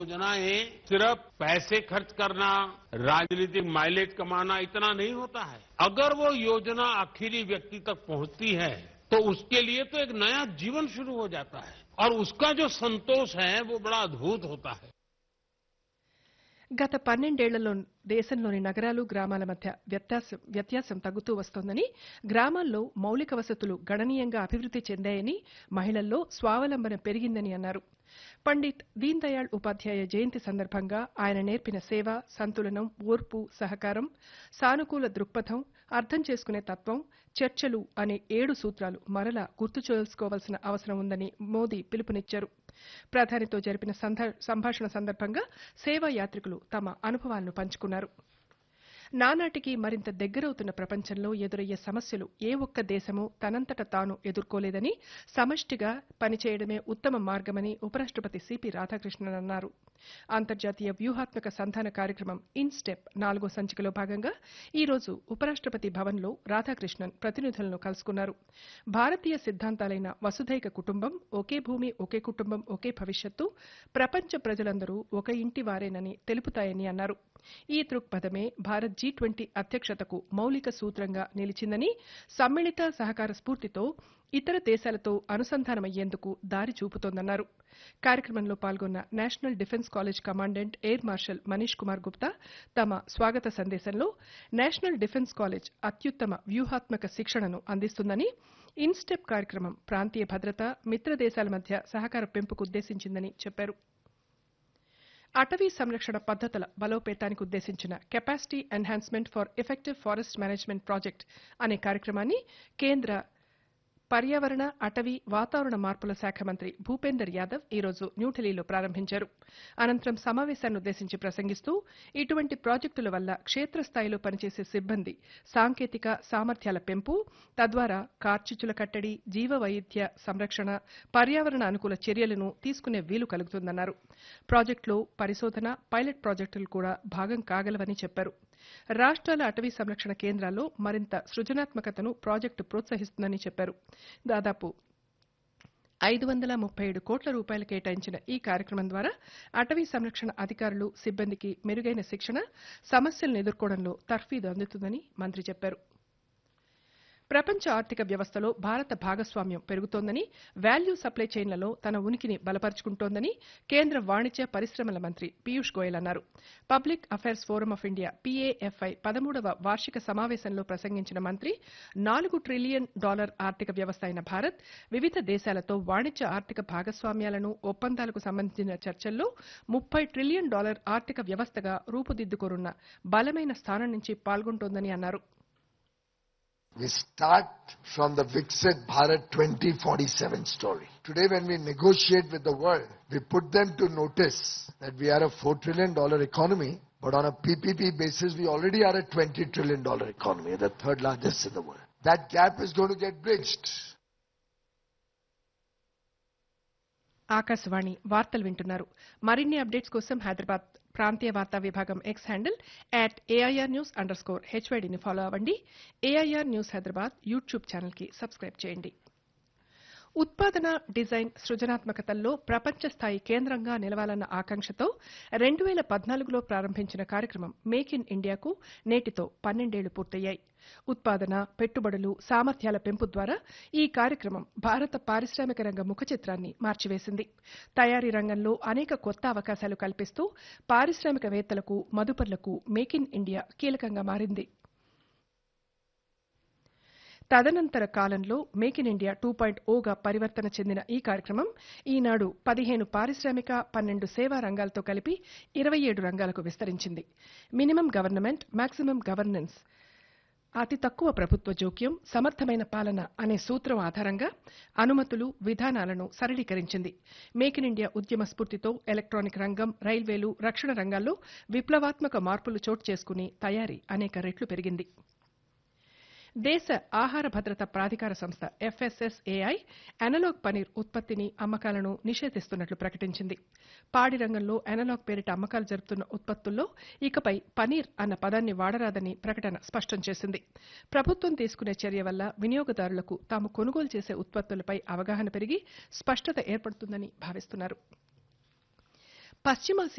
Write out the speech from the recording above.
योजनाएं सिर्फ पैसे खर्च करना राजनीतिक माइलेज कमाना इतना नहीं होता है अगर वो योजना आखिरी व्यक्ति तक पहुंचती है तो उसके लिए तो एक नया जीवन शुरू हो जाता है और उसका जो संतोष है वो बड़ा अद्भुत होता है గత పన్నెండేళ్లలో దేశంలోని నగరాలు గ్రామాల మధ్య వ్యత్యాసం వ్యత్యాసం తగ్గుతూ వస్తోందని గ్రామాల్లో మౌలిక వసతులు గణనీయంగా అభివృద్ది చెందాయని మహిళల్లో స్వావలంబన పెరిగిందని అన్నారు పండిత్ దీన్ దయాళ్ ఉపాధ్యాయ జయంతి సందర్భంగా ఆయన నేర్పిన సేవ సంతులనం ఓర్పు సహకారం సానుకూల దృక్పథం అర్థం చేసుకునే తత్వం చర్చలు అనే ఏడు సూత్రాలు మరలా గుర్తు చేసుకోవాల్సిన అవసరం ఉందని మోదీ పిలుపునిచ్చారు ప్రధానితో జరిపిన సంధ- సంభాషణ సందర్భంగా సేవా యాత్రికులు తమ అనుభవాలను పంచుకున్నారు నానాటికి మరింత దగ్గరవుతున్న ప్రపంచంలో ఎదురయ్యే సమస్యలు ఏ ఒక్క దేశమూ తనంతట తాను ఎదుర్కోలేదని సమష్టిగా పనిచేయడమే ఉత్తమ మార్గమని ఉపరాష్ట్రపతి సిపి రాధాకృష్ణన్ అన్నారు అంతర్జాతీయ వ్యూహాత్మక సంధాన కార్యక్రమం ఇన్స్టెప్ నాలుగో సంచికలో భాగంగా ఈ రోజు ఉపరాష్ట్రపతి భవన్లో రాధాకృష్ణన్ ప్రతినిధులను కలుసుకున్నారు భారతీయ సిద్ధాంతాలైన వసుధైక కుటుంబం ఒకే భూమి ఒకే కుటుంబం ఒకే భవిష్యత్తు ప్రపంచ ప్రజలందరూ ఒక ఇంటి వారేనని తెలుపుతాయని అన్నారు ఈ దృక్పథమే భారత్ జీ ట్వంటీ అధ్యక్షతకు మౌలిక సూత్రంగా నిలిచిందని సమ్మిళిత సహకార స్ఫూర్తితో ఇతర దేశాలతో అనుసంధానమయ్యేందుకు దారి చూపుతోందన్నారు కార్యక్రమంలో పాల్గొన్న national defence college commandant air marshal Manish Kumar Gupta తమ స్వాగత సందేశంలో నేషనల్ డిఫెన్స్ కాలేజ్ అత్యుత్తమ వ్యూహాత్మక శిక్షణను అందిస్తుందని ఇన్స్టెప్ కార్యక్రమం ప్రాంతీయ భద్రత మిత్ర దేశాల మధ్య సహకార పెంపుకు ఉద్దేశించిందని చెప్పారు అటవీ సంరక్షణ పద్ధతుల బలోపేతానికి ఉద్దేశించిన capacity enhancement for effective forest management project అనే కార్యక్రమాన్ని కేంద్ర పర్యావరణ అటవీ వాతావరణ మార్పుల శాఖ మంత్రి భూపేందర్ యాదవ్ ఈ రోజు న్యూఢిల్లీలో ప్రారంభించారు అనంతరం సమావేశాన్ని ఉద్దేశించి ప్రసంగిస్తూ ఇటువంటి ప్రాజెక్టుల వల్ల క్షేత్రస్థాయిలో పనిచేసే సిబ్బంది సాంకేతిక సామర్థ్యాల పెంపు తద్వారా కార్చిచ్చుల కట్టడి జీవ వైవిధ్య సంరక్షణ పర్యావరణ అనుకూల చర్యలను తీసుకునే వీలు కలుగుతుందన్నారు ప్రాజెక్టులో పరిశోధన పైలట్ ప్రాజెక్టులు కూడా భాగం కాగలవని చెప్పారు రాష్ట్రాల అటవీ సంరక్షణ కేంద్రాల్లో మరింత సృజనాత్మకతను ప్రాజెక్టు ప్రోత్సహిస్తుందని చెప్పారు దాదాపు ఐదు వందల ముప్పై ఏడు కోట్ల రూపాయలు కేటాయించిన ఈ కార్యక్రమం ద్వారా అటవీ సంరక్షణ అధికారులు సిబ్బందికి మెరుగైన శిక్షణ సమస్యలను ఎదుర్కోవడంలో తర్ఫీదు అందుతుందని మంత్రి చెప్పారు ప్రపంచ ఆర్థిక వ్యవస్థలో భారత భాగస్వామ్యం పెరుగుతోందని వాల్యూ సప్లై చైన్లలో తన ఉనికిని బలపరుచుకుంటోందని కేంద్ర వాణిజ్య పరిశ్రమల మంత్రి పీయూష్ గోయల్ అన్నారు public affairs forum of India PAFI పదమూడవ వార్షిక సమావేశంలో ప్రసంగించిన మంత్రి నాలుగు ట్రిలియన్ డాలర్ ఆర్థిక వ్యవస్థ అయిన భారత్ వివిధ దేశాలతో వాణిజ్య ఆర్థిక భాగస్వామ్యాలను ఒప్పందాలకు సంబంధించిన చర్చల్లో ముప్పై ట్రిలియన్ డాలర్ ఆర్థిక వ్యవస్థగా రూపుదిద్దుకోనున్న బలమైన స్థానం నుంచి పాల్గొంటోందని అన్నారు We start from the Viksit Bharat 2047 story. Today when we negotiate with the world, we put them to notice that we are a 4 trillion dollar economy, but on a PPP basis, we already are a 20 trillion dollar economy, the third largest in the world. That gap is going to get bridged. Akashvani వార్తలు వింటున్నారు మరిన్ని updates కోసం హైదరాబాద్ ప్రాంతీయ వార్తా విభాగం X handle at AIR news underscore హెచ్వైడిని follow అవ్వండి AIR news Hyderabad YouTube ఛానల్కి సబ్స్క్రైబ్ చేయండి ఉత్పాదన డిజైన్ సృజనాత్మకతల్లో ప్రపంచ స్థాయి కేంద్రంగా నిలవాలన్న ఆకాంక్షతో రెండు వేల పద్నాలుగులో ప్రారంభించిన కార్యక్రమం మేక్ ఇన్ ఇండియాకు నేటితో పన్నెండేళ్లు పూర్తయ్యాయి ఉత్పాదన పెట్టుబడులు సామర్థ్యాల పెంపు ద్వారా ఈ కార్యక్రమం భారత పారిశ్రామిక రంగ ముఖ చిత్రాన్ని మార్చివేసింది తయారీ రంగంలో అనేక కొత్త అవకాశాలు కల్పిస్తూ పారిశ్రామికవేత్తలకు మదుపర్లకు మేక్ ఇన్ ఇండియా కీలకంగా మారింది తదనంతర కాలంలో make in India two point ఓగా పరివర్తన చెందిన ఈ కార్యక్రమం ఈనాడు పదిహేను పారిశ్రామిక పన్నెండు సేవా రంగాలతో కలిపి ఇరవై ఏడు రంగాలకు విస్తరించింది మినిమం గవర్నమెంట్ మాక్సిమం గవర్నెన్స్ అతి తక్కువ ప్రభుత్వ జోక్యం సమర్థమైన పాలన అనే సూత్రం ఆధారంగా అనుమతులు విధానాలను సరళీకరించింది మేక్ ఇన్ ఇండియా ఉద్యమ స్ఫూర్తితో ఎలక్ట్రానిక్ రంగం రైల్వేలు రక్షణ రంగాల్లో విప్లవాత్మక మార్పులు చోటు చేసుకుని తయారీ అనేక రెట్లు పెరిగింది దేశ ఆహార భద్రత ప్రాధికార సంస్థ ఎఫ్ఎస్ఎస్ఏఐ అనలాగ్ పనీర్ ఉత్పత్తిని అమ్మకాలను నిషేధిస్తున్నట్లు ప్రకటించింది పాడి రంగంలో అనలాగ్ పేరిట అమ్మకాలు జరుపుతున్న ఉత్పత్తుల్లో ఇకపై పనీర్ అన్న పదాన్ని వాడరాదని ప్రకటన స్పష్టం చేసింది ప్రభుత్వం తీసుకునే చర్య వల్ల వినియోగదారులకు తాము కొనుగోలు చేసే ఉత్పత్తులపై అవగాహన పెరిగి స్పష్టత ఏర్పడుతుందని భావిస్తున్నారు పశ్చిమాసియా